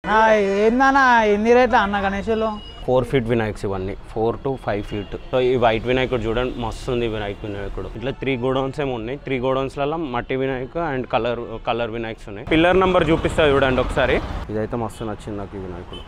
ఆ, ఏందన్నా ఎన్ని రేట్ల అన్న గణేషులు ఫోర్ ఫీట్ వినాయక్స్ ఇవన్నీ four to five feet so ఈ వైట్ వినాయకుడు చూడండి మస్తు ఉంది వినాయక వినాయకుడు ఇట్లా త్రీ గోడౌన్స్ ఏమో ఉన్నాయి త్రీ గోడౌన్స్లలో మట్టి Vinayak and colour colour Vinayaks ఉన్నాయి పిల్లర్ నెంబర్ చూపిస్తా చూడండి ఒకసారి ఇదైతే మస్తు నచ్చింది నాకు ఈ వినాయకుడు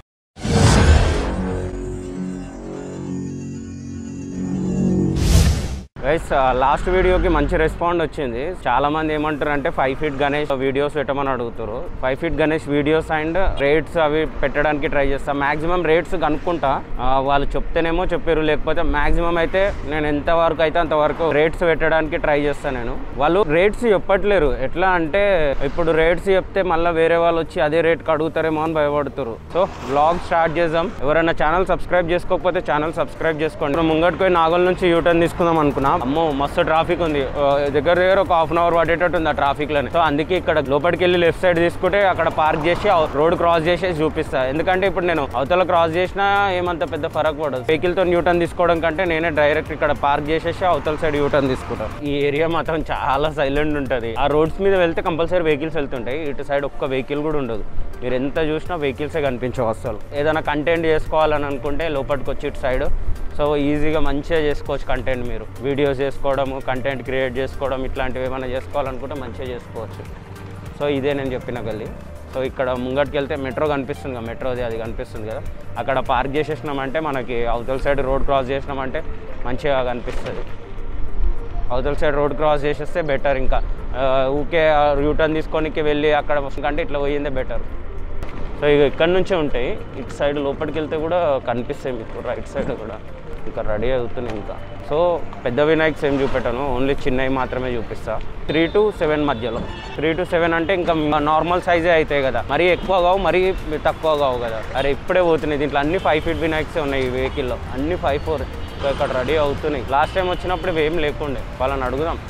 గైస్ లాస్ట్ వీడియోకి మంచి రెస్పాండ్ వచ్చింది చాలా మంది ఏమంటారు అంటే ఫైవ్ ఫీట్ గణేష్ వీడియోస్ పెట్టమని అడుగుతారు five feet Ganesh videos and rates అవి పెట్టడానికి ట్రై చేస్తా మాక్సిమం రేట్స్ కనుక్కుంటా ఆ, వాళ్ళు చెప్తేనేమో చెప్పారు లేకపోతే మాక్సిమం అయితే నేను ఎంత వరకు అయితే అంతవరకు రేట్స్ పెట్టడానికి ట్రై చేస్తాను నేను వాళ్ళు రేట్స్ చెప్పట్లేరు ఎట్లా అంటే ఇప్పుడు రేట్స్ చెప్తే మళ్ళీ వేరే వాళ్ళు వచ్చి అదే రేట్కి అడుగుతారేమో అని భయపడుతారు సో బ్లాగ్ స్టార్ట్ చేద్దాం ఎవరైనా ఛానల్ సబ్స్క్రైబ్ చేసుకోకపోతే ఛానల్ సబ్స్క్రైబ్ చేసుకోండి ఇప్పుడు ముంగటికి పోయి నాగోల్ నుంచి యూటర్న్ తీసుకుందాం అనుకున్నా అమ్మో మస్తు ట్రాఫిక్ ఉంది ఆ, దగ్గర దగ్గర ఒక హాఫ్ అన్ అవర్ పడేటట్టు ఉంది ఆ ట్రాఫిక్ లోనే సో అందుకే ఇక్కడ లోపలికి వెళ్ళి లెఫ్ట్ సైడ్ తీసుకుంటే అక్కడ పార్క్ చేసి రోడ్ క్రాస్ చేసేసి చూపిస్తా ఎందుకంటే ఇప్పుడు నేను అవతల క్రాస్ చేసినా ఏమంత పెద్ద ఫరక్ పడదు వెహికల్ తో యూటర్న్ తీసుకోవడం కంటే నేనే డైరెక్ట్ ఇక్కడ పార్క్ చేసేసి అవతల సైడ్ యూటర్న్ తీసుకుంటాను ఈ ఏరియా మాత్రం చాలా సైలెంట్ ఉంటుంది ఆ రోడ్స్ మీద వెళ్తే కంపల్సరీ వెహికల్స్ వెళ్తుంటాయి ఇటు సైడ్ ఒక్క వెహికల్ కూడా ఉండదు మీరు ఎంత చూసినా వెహికల్సే కనిపించవు అసలు ఏదైనా కంటెంట్ చేసుకోవాలని అనుకుంటే లోపలికి వచ్చి ఇటు సైడ్ సో ఈజీగా మంచిగా చేసుకోవచ్చు కంటెంట్ మీరు వీడియోస్ చేసుకోవడము కంటెంట్ క్రియేట్ చేసుకోవడం ఇట్లాంటివి ఏమైనా చేసుకోవాలనుకుంటే మంచిగా చేసుకోవచ్చు సో ఇదే నేను చెప్పిన గల్లీ సో ఇక్కడ ముంగటికి వెళ్తే మెట్రో కనిపిస్తుంది కదా మెట్రోది అది కనిపిస్తుంది కదా అక్కడ పార్క్ చేసేసినామంటే మనకి అవతల సైడ్ రోడ్ క్రాస్ చేసినామంటే మంచిగా కనిపిస్తుంది అవతల సైడ్ రోడ్ క్రాస్ చేసేస్తే బెటర్ ఇంకా ఆ, ఊకే యూటర్న్ తీసుకోనికి వెళ్ళి అక్కడ కంటే ఇట్లా పోయిందే బెటర్ సో ఇక ఇక్కడ నుంచే ఉంటాయి ఇటు సైడ్ లోపలికి వెళ్తే కూడా కనిపిస్తాయి మీకు రైట్ సైడ్ కూడా ఇంకా రెడీ అవుతున్నాయి ఇంకా సో పెద్ద వినాయక్స్ ఏం చూపెట్టాను ఓన్లీ చిన్నవి మాత్రమే చూపిస్తా త్రీ టు సెవెన్ మధ్యలో త్రీ టు సెవెన్ అంటే ఇంకా నార్మల్ సైజే అవుతాయి కదా మరీ ఎక్కువ కావు మరీ తక్కువ కావు కదా అరే ఇప్పుడే పోతున్నాయి దీంట్లో అన్ని ఫైవ్ ఫీట్ వినాయక్సే ఉన్నాయి ఈ వెహికల్లో అన్ని ఫైవ్ ఫోర్ సో ఇక్కడ రెడీ అవుతున్నాయి లాస్ట్ టైం వచ్చినప్పుడు ఇవి ఏం లేకుండే వాళ్ళని అడుగుదాం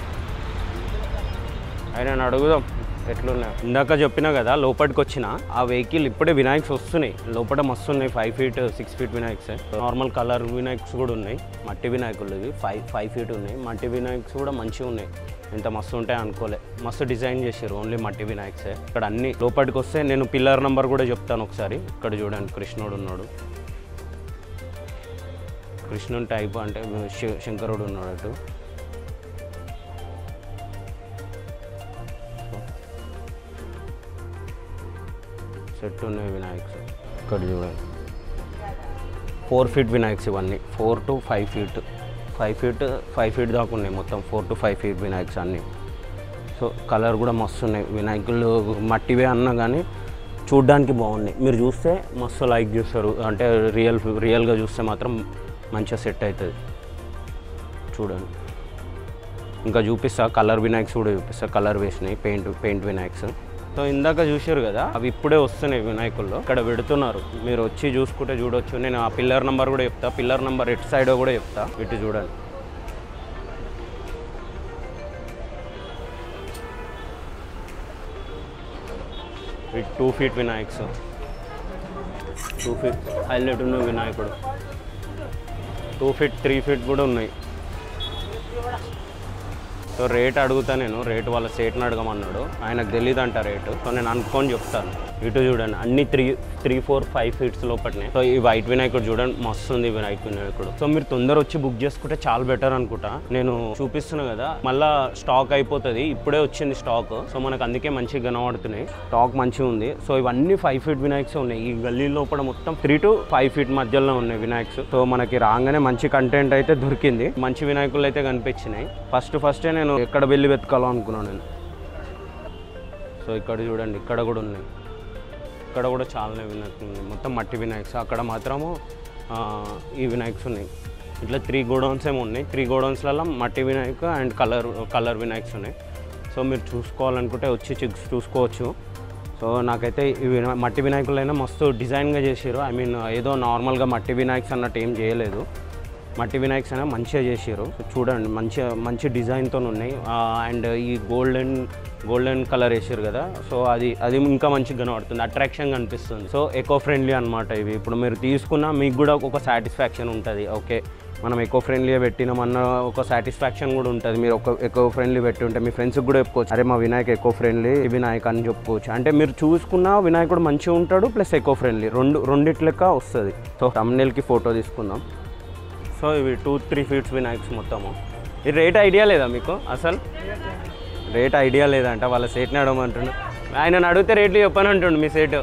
ఆయన అడుగుదాం ఎట్లున్నాయి ఇందాక చెప్పినా కదా లోపలికి వచ్చిన ఆ వెహికల్ ఇప్పుడే వినాయక్స్ వస్తున్నాయి లోపల మస్తు ఉన్నాయి five feet six feet Vinayaks normal colour Vinayaks కూడా ఉన్నాయి మట్టి వినాయకులు ఇవి ఫైవ్ ఫైవ్ ఫీట్ ఉన్నాయి మట్టి వినాయక్స్ కూడా మంచిగా ఉన్నాయి ఇంత మస్తు ఉంటాయి అనుకోలే మస్తు డిజైన్ చేశారు ఓన్లీ మట్టి వినాయక్సే ఇక్కడ అన్ని లోపలికి వస్తే నేను పిల్లర్ నెంబర్ కూడా చెప్తాను ఒకసారి ఇక్కడ చూడండి కృష్ణుడు ఉన్నాడు కృష్ణుని టైప్ అంటే శ- శంకరుడు ఉన్నాడు అటు సెట్ ఉన్నాయి వినాయక్స్ ఇక్కడ చూడండి ఫోర్ ఫీట్ వినాయక్స్ ఇవన్నీ four to five feet five feet five feet దాకా ఉన్నాయి మొత్తం four to five feet Vinayaks అన్నీ సో కలర్ కూడా మస్తు ఉన్నాయి వినాయకులు మట్టివే అన్నా కానీ చూడ్డానికి బాగున్నాయి మీరు చూస్తే మస్తు లైక్ చేస్తారు అంటే రియల్ రియల్గా చూస్తే మాత్రం మంచిగా సెట్ అవుతుంది చూడండి ఇంకా చూపిస్తా కలర్ వినాయక్స్ కూడా చూపిస్తా కలర్ వేసినాయి పెయింట్ పెయింట్ వినాయక్స్ సో ఇందాక చూశారు కదా అవి ఇప్పుడే వస్తున్నాయి వినాయకుల్లో ఇక్కడ పెడుతున్నారు మీరు వచ్చి చూసుకుంటే చూడొచ్చు నేను ఆ పిల్లర్ నెంబర్ కూడా చెప్తా పిల్లర్ నెంబర్ ఎటు సైడ్ కూడా చెప్తా ఇటు చూడండి ఇటు two feet Vinayaks two feet highlight ఉన్న వినాయకుడు టూ ఫీట్ త్రీ ఫీట్ కూడా ఉన్నాయి సో రేట్ అడుగుతా నేను రేట్ వాళ్ళ సేట్ని అడగమన్నాడు ఆయనకు తెలియదు అంట రేటు సో నేను అనుకొని చెప్తాను ఇటు చూడండి అన్ని three three four five feets లోపలనే సో ఈ వైట్ వినాయకుడు చూడండి మస్తు ఉంది వినాయక వినాయకుడు సో మీరు తొందర వచ్చి బుక్ చేసుకుంటే చాలా బెటర్ అనుకుంటా నేను చూపిస్తున్నా కదా మళ్ళా స్టాక్ అయిపోతుంది ఇప్పుడే వచ్చింది స్టాక్ సో మనకు అందుకే మంచిగా కనబడుతున్నాయి స్టాక్ మంచిగా ఉంది సో ఇవన్నీ ఫైవ్ ఫీట్ వినాయక్స్ ఉన్నాయి ఈ గల్లీ లోపల మొత్తం త్రీ టు ఫైవ్ ఫీట్ మధ్యలో ఉన్నాయి వినాయక్స్ సో మనకి రాగానే మంచి కంటెంట్ అయితే దొరికింది మంచి వినాయకులు అయితే కనిపించినాయి ఫస్ట్ ఫస్టే నేను ఎక్కడ వెళ్ళి వెతకాలో అనుకున్నాను నేను సో ఇక్కడ చూడండి ఇక్కడ కూడా ఉన్నాయి ఇక్కడ కూడా చాలానే వినాయకులు ఉన్నాయి మొత్తం మట్టి వినాయక్స్ అక్కడ మాత్రము ఆ, ఈ వినాయక్స్ ఉన్నాయి ఇట్లా త్రీ గోడౌన్స్ ఏమో ఉన్నాయి త్రీ గోడౌన్స్లలో మట్టి Vinayaka and colour colour Vinayaks ఉన్నాయి సో మీరు చూసుకోవాలనుకుంటే వచ్చి చిక్స్ చూసుకోవచ్చు సో నాకైతే ఈ వినా- మట్టి వినాయకులైనా మస్తు డిజైన్గా చేసారు ఐ మీన్ ఏదో నార్మల్గా మట్టి వినాయక్స్ అన్నట్టు ఏం చేయలేదు మట్టి వినాయక్స్ అయినా మంచిగా చేసారు చూడండి మంచిగా మంచి డిజైన్తో ఉన్నాయి అండ్ ఈ గోల్డెన్ గోల్డెన్ కలర్ వేసారు కదా సో అది అది ఇంకా మంచిగా కనబడుతుంది అట్రాక్షన్ కనిపిస్తుంది సో ఎకో ఫ్రెండ్లీ అనమాట ఇవి ఇప్పుడు మీరు తీసుకున్నా మీకు కూడా ఒక సాటిస్ఫాక్షన్ ఉంటుంది ఓకే మనం ఎకో ఫ్రెండ్లీగా పెట్టినామన్న ఒక సాటిస్ఫాక్షన్ కూడా ఉంటుంది మీరు ఒక ఎకో ఫ్రెండ్లీ పెట్టి ఉంటే మీ ఫ్రెండ్స్కి కూడా చెప్పుకోవచ్చు అరే మా వినాయక్ ఎకో ఫ్రెండ్లీ వినాయక్ అని చెప్పుకోవచ్చు అంటే మీరు చూసుకున్న వినాయకుడు మంచిగా ఉంటాడు ప్లస్ ఎకో ఫ్రెండ్లీ రెండు రెండిట్లెక్క వస్తుంది సో తమ్నేల్కి ఫోటో తీసుకుందాం సో ఇవి టూ త్రీ ఫీట్స్ వినాయక్స్ మొత్తము ఈ రేట్ ఐడియా లేదా మీకు అసలు రేట్ ఐడియా లేదంట వాళ్ళ సేట్ని అడగమంటుండు ఆయన అడిగితే రేట్లు చెప్పని అంటుండు మీ సేటు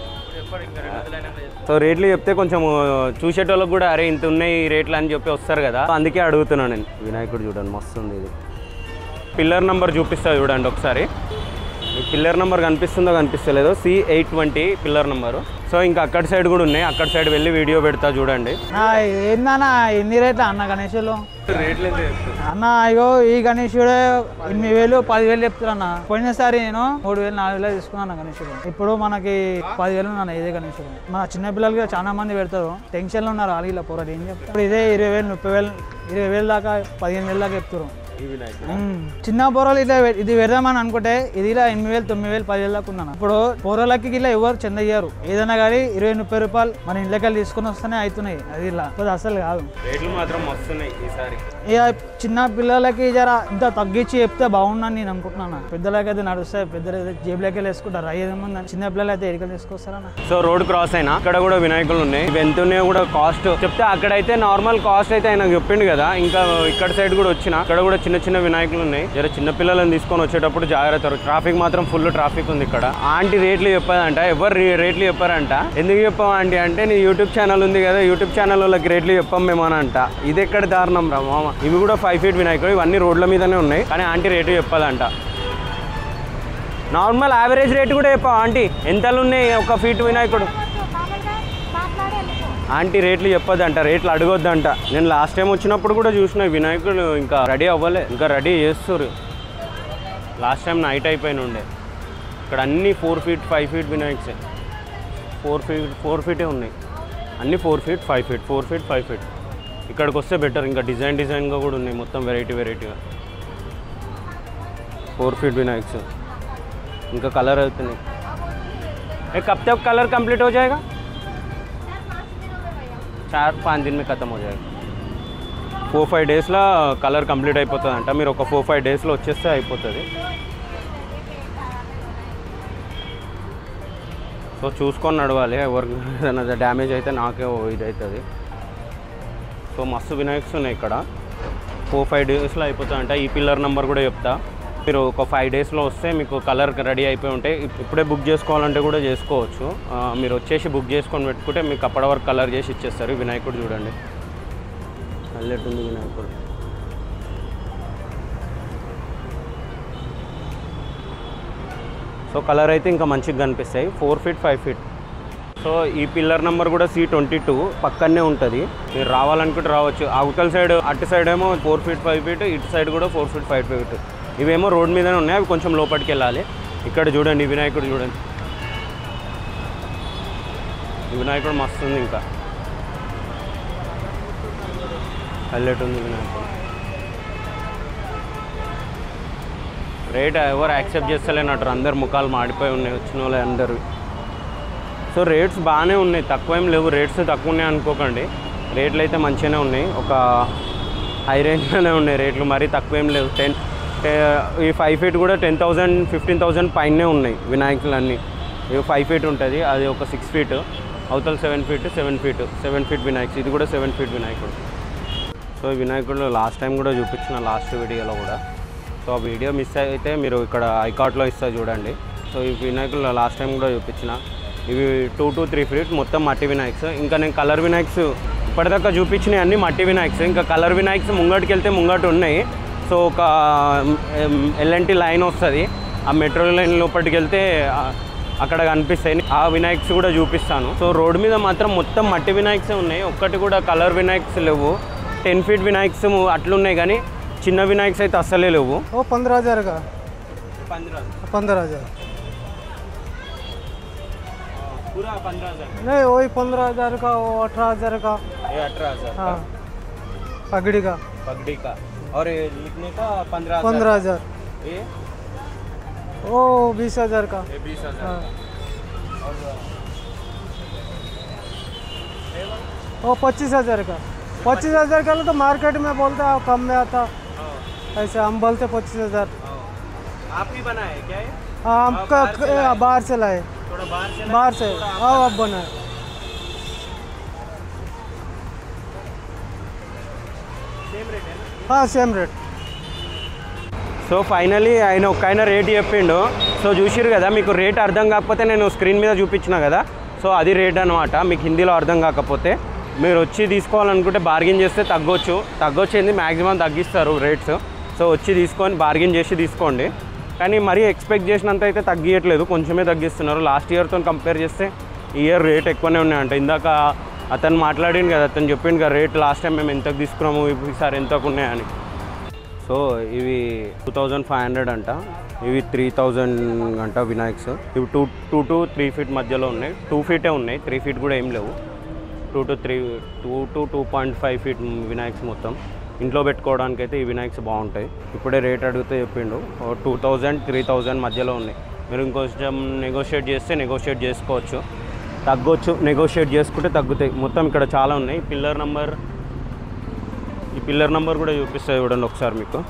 సో రేట్లు చెప్తే కొంచెం చూసేటోళ్ళకి కూడా అరే ఇంత ఉన్నాయి ఈ రేట్లు అని చెప్పి వస్తారు కదా అందుకే అడుగుతున్నాను నేను వినాయకుడు చూడండి మస్తు ఉంది ఇది పిల్లర్ నెంబర్ చూపిస్తా చూడండి ఒకసారి ఈ పిల్లర్ నెంబర్ కనిపిస్తుందో కనిపిస్తలేదో C eight twenty pillar number so ఇంకా అక్కడ సైడ్ కూడా ఉన్నాయి అక్కడ సైడ్ వెళ్ళి వీడియో పెడతా చూడండి నా ఏందన్నా ఎన్ని రేట్ల అన్న గణేషులు రేట్లు ఎంత అన్న అయ్యో ఈ గణేశుడే ఎనిమిది వేలు పదివేలు చెప్తున్నా పోయినసారి నేను మూడు వేలు నాలుగు వేలు తీసుకున్నాను గణేశుడు ఇప్పుడు మనకి పదివేలు ఉన్నాను ఇదే గణేశుడు మన చిన్న పిల్లలకి చాలా మంది పెడతారు టెన్షన్లో ఉన్నారు వాళ్ళు ఇలా పోరాడు ఏం చెప్తారు ఇప్పుడు ఇదే ఇరవై వేలు ముప్పై వేలు ఇరవై వేలు దాకా పదిహేను వేలు దాకా చెప్తారు ఈ వినాయకుడు ఉమ్. చిన్న పోరలు ఇట్లా పె- ఇది పెడదామని అనుకుంటే ఇది ఇలా ఎనిమిది వేలు తొమ్మిది వేలు పదివేలు దాకా ఉన్నాను ఇప్పుడు పోరలకి ఇలా ఎవరు చెందయ్యారు ఏదైనా కానీ ఇరవై ముప్పై రూపాయలు మన ఇంట్లోకి వెళ్ళి తీసుకుని వస్తేనే అవుతున్నాయి అది ఇలా అది అసలు కాదు రేట్లు మాత్రం మస్తున్నాయి ఈసారి ఇక చిన్న పిల్లలకి జర ఇంత తగ్గించి చెప్తే బాగుందని నేను అనుకుంటున్నాను పెద్దలకి అయితే నడుస్తాయి పెద్దలు అయితే జేబులోకి వెళ్ళి వేసుకుంటారు అయ్యేదేముంది చిన్న పిల్లలు అయితే ఎడికలు తీసుకొస్తారన్న సో రోడ్ క్రాస్ అయినా అక్కడ కూడా వినాయకులు ఉన్నాయి ఇవి ఎంత ఉన్నాయో కూడా కాస్ట్ చెప్తే అక్కడైతే నార్మల్ కాస్ట్ అయితే ఆయన చెప్పిండు కదా ఇంకా ఇక్కడ సైడ్ కూడా వచ్చిన ఇక్కడ కూడా చిన్న చిన్న వినాయకులు ఉన్నాయి జర చిన్న పిల్లలను తీసుకొని వచ్చేటప్పుడు జాగ్రత్త ట్రాఫిక్ మాత్రం ఫుల్ ట్రాఫిక్ ఉంది ఇక్కడ ఆంటీ రేట్లు చెప్పదంట ఎవరు రే- రేట్లు చెప్పారంట ఎందుకు చెప్పావు ఆంటీ అంటే నీ యూట్యూబ్ ఛానల్ ఉంది కదా యూట్యూబ్ ఛానల్ వాళ్ళకి రేట్లు చెప్పాం మేము అని అంట ఇది ఎక్కడ దారుణం రా మామ ఇవి కూడా ఫైవ్ ఫీట్ వినాయకుడు ఇవన్నీ రోడ్ల మీదనే ఉన్నాయి కానీ ఆంటీ రేటు చెప్పదంట నార్మల్ యావరేజ్ రేట్ కూడా చెప్పావు ఆంటీ ఎంతలు ఉన్నాయి ఒక ఫీట్ వినాయకుడు మామూలుగా మాట్లాడి వెళ్ళిపో ఆంటీ రేట్లు చెప్పొద్దంట రేట్లు అడగొద్దంట నేను లాస్ట్ టైం వచ్చినప్పుడు కూడా చూసిన ఈ వినాయకుడు ఇంకా రెడీ అవ్వలే ఇంకా రెడీ చేస్తారు లాస్ట్ టైం నైట్ అయిపోయిన ఉండే ఇక్కడ అన్ని ఫోర్ ఫీట్ ఫైవ్ ఫీట్ వినాయక్సే ఫోర్ ఫీట్ ఫోర్ ఫీటే ఉన్నాయి అన్ని four feet five feet four feet five feet ఇక్కడికి వస్తే బెటర్ ఇంకా డిజైన్ డిజైన్గా కూడా ఉన్నాయి మొత్తం వెరైటీ వెరైటీగా ఫోర్ ఫీట్ వినాయక్స్ ఇంకా కలర్ అవుతున్నాయి ఏ कब तक कलर कंप्लीट हो जाएगा చార్ పాంచ్ దిన్ మీ ఖతం हो जाएगा ఫోర్ ఫైవ్ డేస్లో కలర్ కంప్లీట్ అయిపోతుంది అంట మీరు ఒక ఫోర్ ఫైవ్ డేస్లో వచ్చేస్తే అయిపోతుంది సో చూసుకొని నడవాలి ఎవరికి ఏదైనా డ్యామేజ్ అయితే నాకే ఓ ఇది అవుతుంది సో మస్తు వినాయక్స్ ఉన్నాయి ఇక్కడ ఫోర్ ఫైవ్ డేస్లో అయిపోతుందంట ఈ పిల్లర్ నెంబర్ కూడా చెప్తా మీరు ఒక ఫైవ్ డేస్లో వస్తే మీకు కలర్ రెడీ అయిపోయి ఉంటే ఇప్- ఇప్పుడే బుక్ చేసుకోవాలంటే కూడా చేసుకోవచ్చు ఆ, మీరు వచ్చేసి బుక్ చేసుకొని పెట్టుకుంటే మీకు అప్పటి వరకు కలర్ చేసి ఇచ్చేస్తారు ఈ వినాయకుడు చూడండి నల్లెట్టుంది వినాయకుడు సో కలర్ అయితే ఇంకా మంచిగా కనిపిస్తాయి four feet five feet so ఈ పిల్లర్ నెంబర్ కూడా సి ట్వంటీ టూ పక్కనే ఉంటుంది మీరు రావాలనుకుంటే రావచ్చు అవతల సైడ్ అటు సైడ్ ఏమో ఫోర్ ఫీట్ ఫైవ్ ఫీట్ ఇటు సైడ్ కూడా ఫోర్ ఫీట్ ఫైవ్ ఫీట్ ఇవేమో రోడ్ మీదనే ఉన్నాయి అవి కొంచెం లోపలికి వెళ్ళాలి ఇక్కడ చూడండి ఈ వినాయకుడు చూడండి ఈ వినాయకుడు మస్తు ఉంది ఇంకా హైలైట్ ఉంది వినాయకుడు రేట్ ఎవరు యాక్సెప్ట్ చేస్తలేనట్టు అందరు ముఖాలు మాడిపోయి ఉన్నాయి వచ్చిన వాళ్ళు అందరు సో రేట్స్ బాగానే ఉన్నాయి తక్కువ ఏం లేవు రేట్స్ తక్కువ ఉన్నాయి అనుకోకండి రేట్లు అయితే మంచిగానే ఉన్నాయి ఒక హై రేంజ్లోనే ఉన్నాయి రేట్లు మరీ తక్కువ ఏం లేవు టెన్ ఈ ఫైవ్ ఫీట్ కూడా టెన్ థౌజండ్ ఫిఫ్టీన్ థౌజండ్ పైనే ఉన్నాయి వినాయకులు అన్నీ ఇవి ఫైవ్ ఫీట్ ఉంటుంది అది ఒక సిక్స్ ఫీట్ అవతల seven feet seven feet seven feet Vinayaks ఇది కూడా సెవెన్ ఫీట్ వినాయకుడు సో ఈ వినాయకుడు లాస్ట్ టైం కూడా చూపించిన లాస్ట్ వీడియోలో కూడా సో ఆ వీడియో మిస్ అయితే మీరు ఇక్కడ ఐకార్ట్లో ఇస్తా చూడండి సో ఈ వినాయకులు లాస్ట్ టైం కూడా చూపించిన ఇవి టూ టు త్రీ ఫీట్ మొత్తం మట్టి వినాయక్స్ ఇంకా నేను కలర్ వినాయక్స్ ఇప్పటిదాకా చూపించినవి అన్ని మట్టి వినాయక్స్ ఇంకా కలర్ వినాయక్స్ ముంగటికి వెళ్తే ముంగట ఉన్నాయి సో ఒక ఎల్ఎన్టీ లైన్ వస్తుంది ఆ మెట్రో లైన్ లోపలికి వెళ్తే ఆ, అక్కడ కనిపిస్తాయి ఆ వినాయక్స్ కూడా చూపిస్తాను సో రోడ్ మీద మాత్రం మొత్తం మట్టి వినాయక్సే ఉన్నాయి ఒక్కటి కూడా కలర్ వినాయక్స్ లేవు టెన్ ఫీట్ వినాయక్స్ అట్లున్నాయి కానీ చిన్న వినాయక్స్ అయితే అస్సలే లేవు वो पंद्रह हजार का पंद्रह हजार पूरा पंद्रह हजार नहीं वही पंद्रह हजार का वो अठारह हजार का ये अठारह हजार हाँ पगड़ी का पगड़ी का और ये लिखने का पंद्रह पंद्रह हजार ये वो बीस हजार का ये बीस हजार हाँ वो पच्चीस हजार का पच्चीस हजार का लो तो मार्केट में बोलते हैं कम में आता ऐसे हम बोलते पच्चीस हजार आप ही बनाए क्या ये हाँ हम हाँ, बाहर से लाए। क- बाहर से लाए थोड़ा बाहर से बाहर से हाँ अब बनाए सेम रेट है ना हाँ सेम रेट సో ఫైనలీ ఆయన ఒక ఆయన రేట్ చెప్పిండు సో చూసిరు కదా మీకు రేట్ అర్థం కాకపోతే నేను స్క్రీన్ మీద చూపించిన కదా సో అది రేట్ అనమాట మీకు హిందీలో అర్థం కాకపోతే మీరు వచ్చి తీసుకోవాలనుకుంటే బార్గెన్ చేస్తే తగ్గొచ్చు తగ్గొచ్చింది మ్యాక్సిమం తగ్గిస్తారు రేట్స్ సో వచ్చి తీసుకొని బార్గెన్ చేసి తీసుకోండి కానీ మరీ ఎక్స్పెక్ట్ చేసినంత అయితే తగ్గియట్లేదు కొంచెమే తగ్గిస్తున్నారు లాస్ట్ ఇయర్తో కంపేర్ చేస్తే ఈ ఇయర్ రేట్ ఎక్కువనే ఉన్నాయంట ఇందాక అతను మాట్లాడిండు కదా అతను చెప్పిండు కదా రేట్ లాస్ట్ టైం మేము ఎంతకు తీసుకున్నాము ఇప్పుడు ఈసారి ఎంతకు ఉన్నాయని సో ఇవి టూ థౌజండ్ ఫైవ్ హండ్రెడ్ అంట ఇవి త్రీ థౌజండ్ అంట వినాయక్స్ ఇవి two two to three feet మధ్యలో ఉన్నాయి టూ ఫీటే ఉన్నాయి త్రీ ఫీట్ కూడా ఏం లేవు two to three two to two point five feet Vinayaks మొత్తం ఇంట్లో పెట్టుకోవడానికి అయితే ఈ వినాయక్స్ బాగుంటాయి ఇప్పుడే రేట్ అడిగితే చెప్పిండు టూ థౌజండ్ త్రీ థౌజండ్ మధ్యలో ఉన్నాయి మీరు ఇంకొంచెం నెగోషియేట్ చేస్తే నెగోషియేట్ చేసుకోవచ్చు తగ్గొచ్చు నెగోషియేట్ చేసుకుంటే తగ్గుతాయి మొత్తం ఇక్కడ చాలా ఉన్నాయి పిల్లర్ నెంబర్ ఈ పిల్లర్ నెంబర్ కూడా చూపిస్తుంది చూడండి ఒకసారి మీకు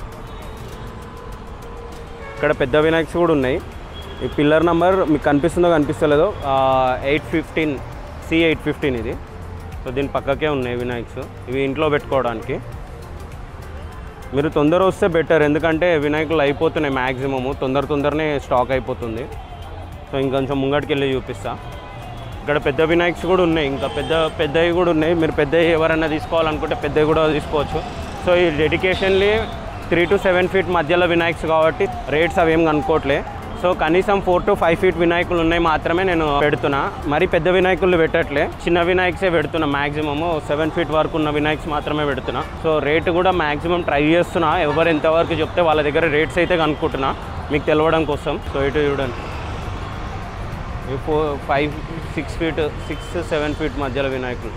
ఇక్కడ పెద్ద వినాయక్స్ కూడా ఉన్నాయి ఈ పిల్లర్ నెంబర్ మీకు కనిపిస్తుందో కనిపిస్తలేదో eight fifteen C eight fifteen ఇది సో దీని పక్కకే ఉన్నాయి వినాయక్స్ ఇవి ఇంట్లో పెట్టుకోవడానికి మీరు తొందర వస్తే బెటర్ ఎందుకంటే వినాయకులు అయిపోతున్నాయి మ్యాక్సిమము తొందర తొందరనే స్టాక్ అయిపోతుంది సో ఇంకొంచెం ముంగటికి వెళ్ళి చూపిస్తా ఇక్కడ పెద్ద వినాయక్స్ కూడా ఉన్నాయి ఇంకా పెద్ద పెద్దవి కూడా ఉన్నాయి మీరు పెద్దవి ఎవరైనా తీసుకోవాలనుకుంటే పెద్దవి కూడా తీసుకోవచ్చు సో ఈ డెడికేషన్లీ త్రీ టు సెవెన్ ఫీట్ మధ్యలో వినాయక్స్ కాబట్టి రేట్స్ అవి ఏం కనుక్కోవట్లే సో కనీసం ఫోర్ టు ఫైవ్ ఫీట్ వినాయకులు ఉన్నాయి మాత్రమే నేను పెడుతున్నా మరి పెద్ద వినాయకులు పెట్టట్లే చిన్న వినాయక్సే పెడుతున్నా మ్యాక్సిమము సెవెన్ ఫీట్ వరకు ఉన్న వినాయక్స్ మాత్రమే పెడుతున్నా సో రేట్ కూడా మ్యాక్సిమం ట్రై చేస్తున్నా ఎవరు ఎంతవరకు చెప్తే వాళ్ళ దగ్గర రేట్స్ అయితే కనుక్కుంటున్నా మీకు తెలవడం కోసం సో ఇటు చూడండి ఈ four five six feet six seven feet मध्य विनायक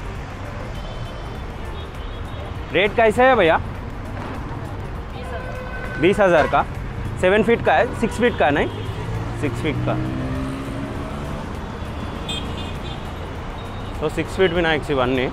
रेट कैसे है भैया बीस हज़ार का सेवन फीट का है सिक्स फीट का नहीं सिक्स फीट का సో సిక్స్ ఫీట్ వినాయక్స్ ఇవన్నీ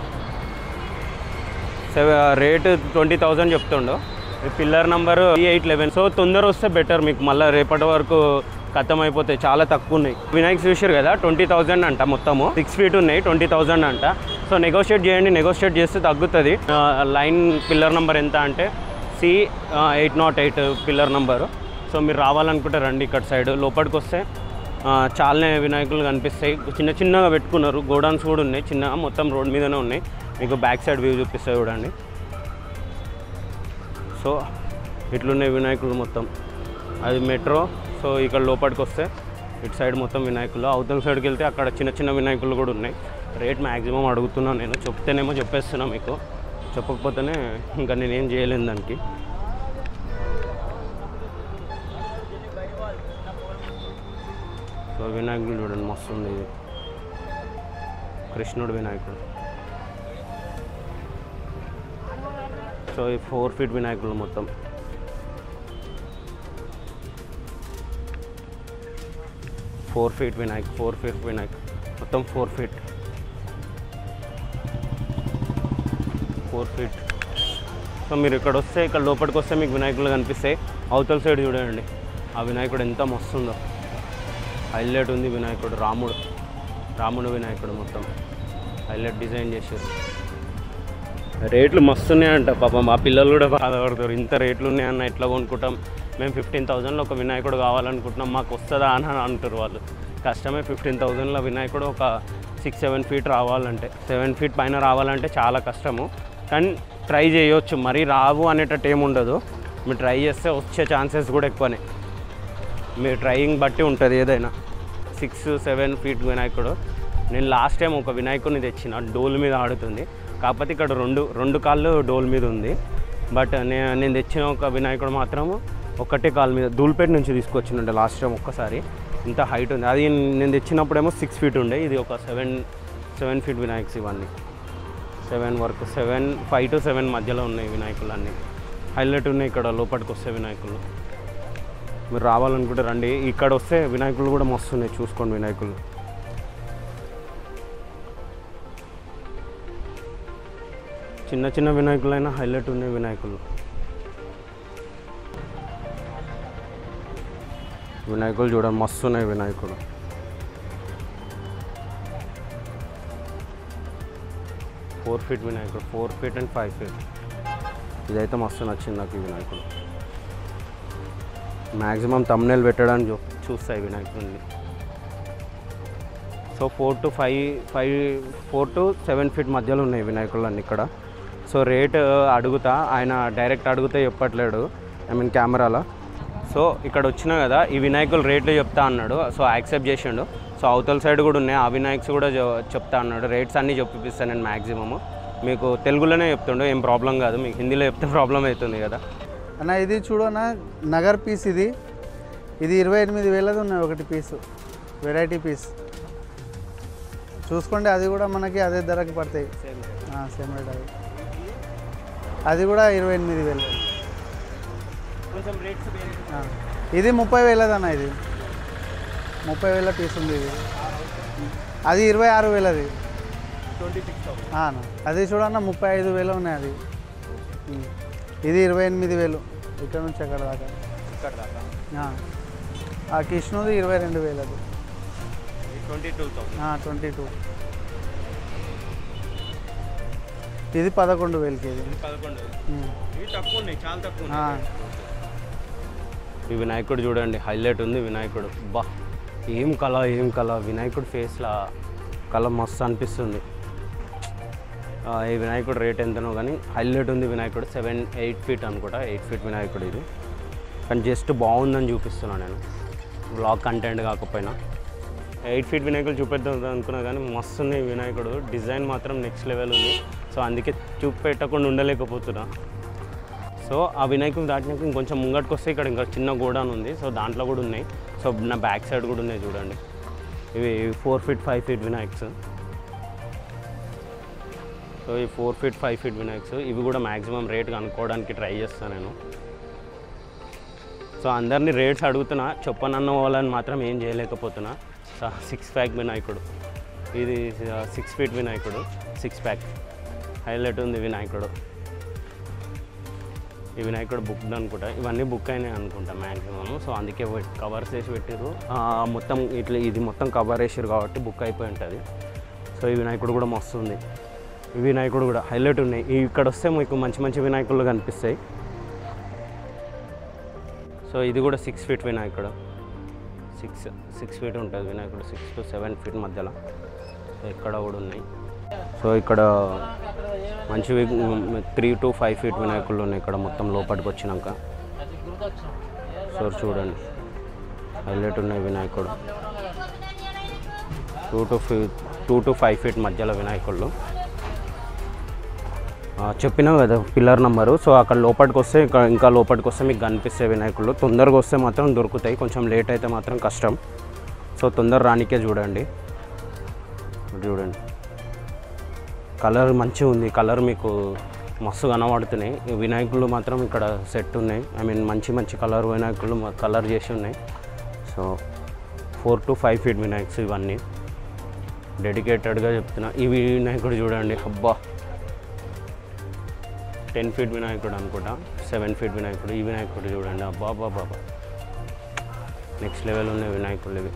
సెవె రేట్ ట్వంటీ థౌజండ్ చెప్తుండు ఈ pillar number eight eleven so తొందర వస్తే బెటర్ మీకు మళ్ళీ రేపటి వరకు ఖతం అయిపోతాయి చాలా తక్కువ ఉన్నాయి వినాయక్స్ చూసారు కదా ట్వంటీ థౌజండ్ అంట మొత్తము సిక్స్ ఫీట్ ఉన్నాయి ట్వంటీ థౌజండ్ అంట సో నెగోషియేట్ చేయండి నెగోషియేట్ చేస్తే తగ్గుతుంది లైన్ పిల్లర్ నెంబర్ ఎంత అంటే C eight not eight pillar number so మీరు రావాలనుకుంటే రండి ఇక్కడ సైడ్ లోపలికి వస్తే ఆ, చాలానే వినాయకులు కనిపిస్తాయి చిన్న చిన్నగా పెట్టుకున్నారు గోడౌన్స్ కూడా ఉన్నాయి చిన్నగా మొత్తం రోడ్ మీదనే ఉన్నాయి మీకు బ్యాక్ సైడ్ వ్యూ చూపిస్తాయి చూడండి సో ఇట్లున్నాయి వినాయకులు మొత్తం అది మెట్రో సో ఇక్కడ లోపలికి వస్తే ఇటు సైడ్ మొత్తం వినాయకులు అవతల సైడ్కి వెళ్తే అక్కడ చిన్న చిన్న వినాయకులు కూడా ఉన్నాయి రేట్ మ్యాక్సిమం అడుగుతున్నాను నేను చెప్తేనేమో చెప్పేస్తున్నా మీకు చెప్పకపోతేనే ఇంకా నేనేం చేయలేను దానికి సో వినాయకుడు చూడండి మస్తు ఉంది ఇది కృష్ణుడు వినాయకుడు సో ఈ ఫోర్ ఫీట్ వినాయకులు మొత్తం four feet Vinayak four feet Vinayak మొత్తం four feet four feet so మీరు ఇక్కడ వస్తే ఇక్కడ లోపలికి వస్తే మీకు వినాయకులు కనిపిస్తాయి అవతల సైడ్ చూడండి ఆ వినాయకుడు ఎంత మస్తుందో హైలైట్ ఉంది వినాయకుడు రాముడు రాముడు వినాయకుడు మొత్తం హైలైట్ డిజైన్ చేశారు రేట్లు మస్తున్నాయంట పాపం మా పిల్లలు కూడా బాధపడతారు ఇంత రేట్లు ఉన్నాయన్న ఎట్లా కొనుక్కుంటాం మేము ఫిఫ్టీన్ థౌజండ్లో ఒక వినాయకుడు కావాలనుకుంటున్నాం మాకు వస్తుందా అని అంటారు వాళ్ళు కష్టమే ఫిఫ్టీన్ థౌజండ్లో వినాయకుడు ఒక సిక్స్ సెవెన్ ఫీట్ రావాలంటే సెవెన్ ఫీట్ పైన రావాలంటే చాలా కష్టము కానీ ట్రై చేయొచ్చు మరీ రావు అనేటట్టు ఏమి ఉండదు మీరు ట్రై చేస్తే వచ్చే ఛాన్సెస్ కూడా ఎక్కువనే మీ ట్రయింగ్ బట్టి ఉంటుంది ఏదైనా సిక్స్ సెవెన్ ఫీట్ వినాయకుడు నేను లాస్ట్ టైం ఒక వినాయకుడిని తెచ్చిన డోల్ మీద ఆడుతుంది కాకపోతే ఇక్కడ రెండు రెండు కాళ్ళు డోల్ మీద ఉంది బట్ నేను నేను తెచ్చిన ఒక వినాయకుడు మాత్రము ఒకటే కాలు మీద దూల్పేట నుంచి తీసుకొచ్చినుండే లాస్ట్ టైం ఒక్కసారి ఇంత హైట్ ఉంది అది నేను తెచ్చినప్పుడేమో సిక్స్ ఫీట్ ఉండే ఇది ఒక సెవెన్ సెవెన్ ఫీట్ వినాయక్స్ ఇవన్నీ సెవెన్ వరకు సెవెన్ ఫైవ్ టు సెవెన్ మధ్యలో ఉన్నాయి వినాయకులు అన్నీ హైలైట్ ఉన్నాయి ఇక్కడ లోపలికి వస్తే వినాయకులు మీరు రావాలనుకుంటే రండి ఇక్కడ వస్తే వినాయకులు కూడా మస్తు ఉన్నాయి చూసుకోండి వినాయకులు చిన్న చిన్న వినాయకులైనా హైలైట్ ఉన్నాయి వినాయకులు వినాయకులు చూడండి మస్తు ఉన్నాయి వినాయకుడు ఫోర్ ఫీట్ వినాయకుడు four feet and five feet ఇదైతే మస్తు నచ్చింది నాకు ఈ వినాయకుడు మ్యాక్సిమం తమ్నేల్ పెట్టడానికి చూ- చూస్తాయి వినాయకుడిని so four to five five four to seven feet మధ్యలో ఉన్నాయి వినాయకులు అన్నీ ఇక్కడ సో రేట్ అడుగుతా ఆయన డైరెక్ట్ అడిగితే చెప్పట్లేడు ఐ మీన్ కెమెరాలో సో ఇక్కడ వచ్చినా కదా ఈ వినాయకులు రేట్లు చెప్తా అన్నాడు సో యాక్సెప్ట్ చేసిండు సో అవతల సైడ్ కూడా ఉన్నాయి ఆ వినాయక్స్ కూడా చె- చెప్తా అన్నాడు రేట్స్ అన్నీ చెప్పిస్తాను నేను మ్యాక్సిమము మీకు తెలుగులోనే చెప్తుండు ఏం ప్రాబ్లం కాదు మీకు హిందీలో చెప్తే ప్రాబ్లం అవుతుంది కదా అన్న ఇది చూడన్న నగర్ పీస్ ఇది ఇది ఇరవై ఎనిమిది వేలది ఉన్నాయి ఒకటి పీసు వెరైటీ పీస్ చూసుకోండి అది కూడా మనకి అదే ధరకి పడతాయి సేమ్ రేట్ అది అది కూడా ఇరవై ఎనిమిది వేలు కొంచెం రేట్స్ ఆ. ఇది ముప్పై వేలది అన్న ఇది ముప్పై వేల పీస్ ఉంది ఇది అది ఇరవై ఆరు వేలది ట్వంటీ సిక్స్ ఆ అన్న. అది చూడన్న ముప్పై ఐదు వేలు ఉన్నాయి అది ఉమ్. ఇది ఇరవై ఎనిమిది వేలు ఇక్కడ నుంచి అక్కడ దాకా ఇక్కడ దాకా ఆ. ఆ కృష్ణుది ఇరవై రెండు వేలు అది twenty two thousand twenty two ఇది పదకొండు వేలకి ఇది పదకొండు ఉమ్. ఇవి తక్కువ ఉన్నాయి చాలా తక్కువ ఆ. ఈ వినాయకుడు చూడండి హైలైట్ ఉంది వినాయకుడు బా ఏం కళ ఏం కళ వినాయకుడు ఫేస్లో కళ మస్తు అనిపిస్తుంది ఆ, ఈ వినాయకుడు రేట్ ఎంతనో కానీ హైలైట్ ఉంది వినాయకుడు సెవెన్ ఎయిట్ ఫీట్ అనుకుంటా ఎయిట్ ఫీట్ వినాయకుడు ఇది కానీ జస్ట్ బాగుందని చూపిస్తున్నాను నేను బ్లాగ్ కంటెంట్ కాకపోయినా ఎయిట్ ఫీట్ వినాయకుడు చూపెద్దాం అనుకున్నా కానీ మస్తు ఉన్నాయి వినాయకుడు డిజైన్ మాత్రం నెక్స్ట్ లెవెల్ ఉంది సో అందుకే చూపెట్టకుండా ఉండలేకపోతున్నా సో ఆ వినాయకుడు దాటినాక ఇంకొంచెం ముంగటికి వస్తే ఇక్కడ ఇంకా చిన్న గోడాన్ ఉంది సో దాంట్లో కూడా ఉన్నాయి సో నా బ్యాక్ సైడ్ కూడా ఉన్నాయి చూడండి ఇవి four feet five feet Vinayaks so ఈ four feet five feet Vinayaks ఇవి కూడా మ్యాక్సిమం రేట్ కనుక్కోవడానికి ట్రై చేస్తాను నేను సో అందరినీ రేట్స్ అడుగుతున్నా చెప్పనన్న వాళ్ళని మాత్రం ఏం చేయలేకపోతున్నా సిక్స్ ప్యాక్ వినాయకుడు ఇది సిక్స్ ఫీట్ వినాయకుడు సిక్స్ ప్యాక్ హైలైట్ ఉంది వినాయకుడు ఈ వినాయకుడు బుక్ అనుకుంటా ఇవన్నీ బుక్ అయినాయి అనుకుంటా మ్యాక్సిమం సో అందుకే కవర్స్ వేసి పెట్టారు మొత్తం ఇట్లా ఇది మొత్తం కవర్ వేసారు కాబట్టి బుక్ అయిపోయి ఉంటుంది సో ఈ వినాయకుడు కూడా మస్తు ఉంది ఈ వినాయకుడు కూడా హైలైట్ ఉన్నాయి ఈ ఇక్కడ వస్తే మీకు మంచి మంచి వినాయకులు కనిపిస్తాయి సో ఇది కూడా సిక్స్ ఫీట్ వినాయకుడు సిక్స్ సిక్స్ ఫీట్ ఉంటుంది వినాయకుడు సిక్స్ టు సెవెన్ ఫీట్ మధ్యలో సో ఇక్కడ కూడా ఉన్నాయి సో ఇక్కడ మంచి త్రీ టు ఫైవ్ ఫీట్ వినాయకులు ఉన్నాయి ఇక్కడ మొత్తం లోపలికి వచ్చినాక సో చూడండి హైలైట్ ఉన్నాయి వినాయకుడు two to fee two to five feet మధ్యలో వినాయకుళ్ళు ఆ, చెప్పినా కదా పిల్లర్ నెంబరు సో అక్కడ లోపలికి వస్తే ఇంకా ఇంకా లోపలికి వస్తే మీకు కనిపిస్తే వినాయకులు తొందరగా వస్తే మాత్రం దొరుకుతాయి కొంచెం లేట్ అయితే మాత్రం కష్టం సో తొందర రానికే చూడండి ఇప్పుడు చూడండి కలర్ మంచిగా ఉంది కలర్ మీకు మస్తు కనబడుతున్నాయి ఈ వినాయకులు మాత్రం ఇక్కడ సెట్ ఉన్నాయి ఐ మీన్ మంచి మంచి కలర్ వినాయకులు కలర్ చేసి ఉన్నాయి so four to five feet Vinayaks ఇవన్నీ డెడికేటెడ్గా చెప్తున్నా ఈ వినాయకుడు చూడండి అబ్బా టెన్ ఫీట్ వినాయకుడు అనుకుంటా సెవెన్ ఫీట్ వినాయకుడు ఈ వినాయకుడు చూడండి అబ్బా బాబా బాబా నెక్స్ట్ లెవెల్ ఉన్నాయి వినాయకులు ఇవి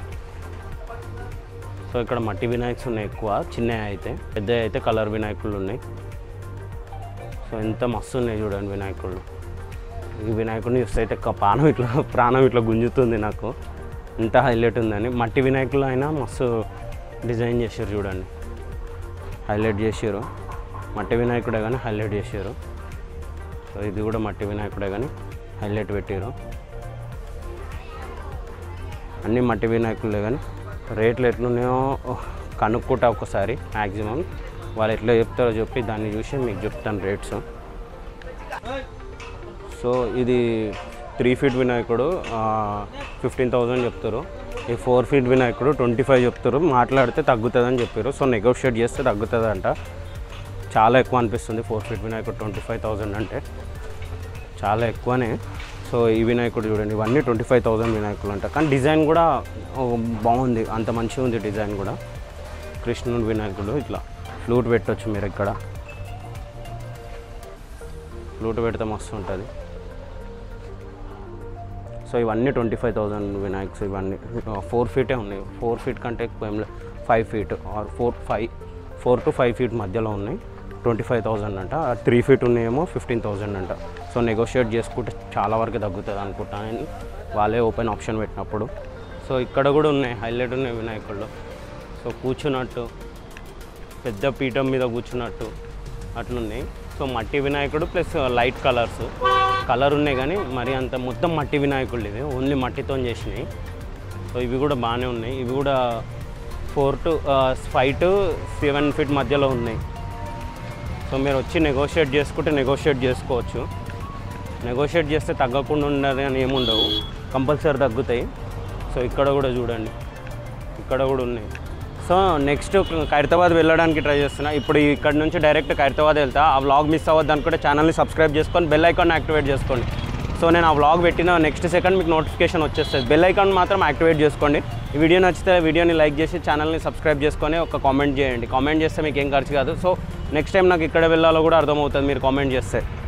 సో ఇక్కడ మట్టి వినాయక్స్ ఉన్నాయి ఎక్కువ చిన్నవి అయితే పెద్దవి అయితే కలర్ వినాయకులు ఉన్నాయి సో ఎంత మస్తు ఉన్నాయి చూడండి వినాయకుళ్ళు ఈ వినాయకుడిని చూస్తే అయితే క- ప్రాణం ఇట్లా ప్రాణం ఇట్లా గుంజుతుంది నాకు ఎంత హైలైట్ ఉందని మట్టి వినాయకులు అయినా మస్తు డిజైన్ చేసారు చూడండి హైలైట్ చేసారు మట్టి వినాయకుడే కానీ హైలైట్ చేసారు సో ఇది కూడా మట్టి వినాయకుడే కానీ హైలైట్ పెట్టారు అన్నీ మట్టి వినాయకులే కానీ రేట్లు ఎట్లున్నాయో కనుక్కుంటా ఒకసారి మ్యాక్సిమం వాళ్ళు ఎట్లా చెప్తారో చెప్పి దాన్ని చూసి మీకు చెప్తాను రేట్స్ సో ఇది త్రీ ఫీట్ వినాయకుడు ఫిఫ్టీన్ థౌజండ్ చెప్తారు ఈ ఫోర్ ఫీట్ వినాయకుడు ట్వంటీ ఫైవ్ చెప్తారు మాట్లాడితే తగ్గుతుందని చెప్పారు సో నెగోషియేట్ చేస్తే తగ్గుతుంది అంట చాలా ఎక్కువ అనిపిస్తుంది ఫోర్ ఫీట్ వినాయకుడు ట్వంటీ ఫైవ్ థౌజండ్ అంటే చాలా ఎక్కువనే సో ఈ వినాయకుడు చూడండి ఇవన్నీ ట్వంటీ ఫైవ్ థౌజండ్ వినాయకులు అంట కానీ డిజైన్ కూడా ఓ, బాగుంది అంత మంచిగా ఉంది డిజైన్ కూడా కృష్ణుడు వినాయకుడు ఇట్లా ఫ్లూట్ పెట్టొచ్చు మీరు ఇక్కడ ఫ్లూట్ పెడితే మస్తు ఉంటుంది సో ఇవన్నీ ట్వంటీ ఫైవ్ థౌజండ్ వినాయక్స్ ఇవన్నీ ఫోర్ ఫీటే ఉన్నాయి ఫోర్ ఫీట్ కంటే ఎక్కువ ఏం లేదు five feet or four five four to five feet మధ్యలో ఉన్నాయి ట్వంటీ ఫైవ్ థౌజండ్ అంట త్రీ ఫీట్ ఉన్నాయేమో ఫిఫ్టీన్ థౌజండ్ అంట సో నెగోషియేట్ చేసుకుంటే చాలా వరకు తగ్గుతుంది అనుకుంటాను వాళ్ళే ఓపెన్ ఆప్షన్ పెట్టినప్పుడు సో ఇక్కడ కూడా ఉన్నాయి హైలైట్ ఉన్నాయి వినాయకుళ్ళు సో కూర్చున్నట్టు పెద్ద పీఠం మీద కూర్చున్నట్టు అట్లున్నాయి సో మట్టి వినాయకుడు ప్లస్ లైట్ కలర్స్ కలర్ ఉన్నాయి కానీ మరి అంత మొత్తం మట్టి వినాయకుడు ఇవి ఓన్లీ మట్టితో చేసినాయి సో ఇవి కూడా బాగానే ఉన్నాయి ఇవి కూడా four to five to seven feet మధ్యలో ఉన్నాయి సో మీరు వచ్చి నెగోషియేట్ చేసుకుంటే నెగోషియేట్ చేసుకోవచ్చు నెగోషియేట్ చేస్తే తగ్గకుండా ఉండదు అని ఏముండవు కంపల్సరీ తగ్గుతాయి సో ఇక్కడ కూడా చూడండి ఇక్కడ కూడా ఉన్నాయి సో నెక్స్ట్ ఖైరతాబాద్ వెళ్ళడానికి ట్రై చేస్తున్నా ఇప్పుడు ఇక్కడ నుంచి డైరెక్ట్ ఖైరతాబాద్ వెళ్తా ఆ వ్లాగ్ మిస్ అవ్వద్దు అనుకుంటే ఛానల్ని సబ్స్క్రైబ్ చేసుకొని బెల్ ఐకాన్ యాక్టివేట్ చేసుకోండి సో నేను ఆ వ్లాగ్ పెట్టిన నెక్స్ట్ సెకండ్ మీకు నోటిఫికేషన్ వచ్చేస్తుంది బెల్ ఐకాన్ మాత్రం యాక్టివేట్ చేసుకోండి ఈ వీడియో నచ్చితే వీడియోని లైక్ చేసి ఛానల్ని సబ్స్క్రైబ్ చేసుకొని ఒక కామెంట్ చేయండి కామెంట్ చేస్తే మీకు ఏం ఖర్చు కాదు సో నెక్స్ట్ టైం నాకు ఇక్కడ వెళ్ళాలో కూడా అర్థమవుతుంది మీరు కామెంట్ చేస్తే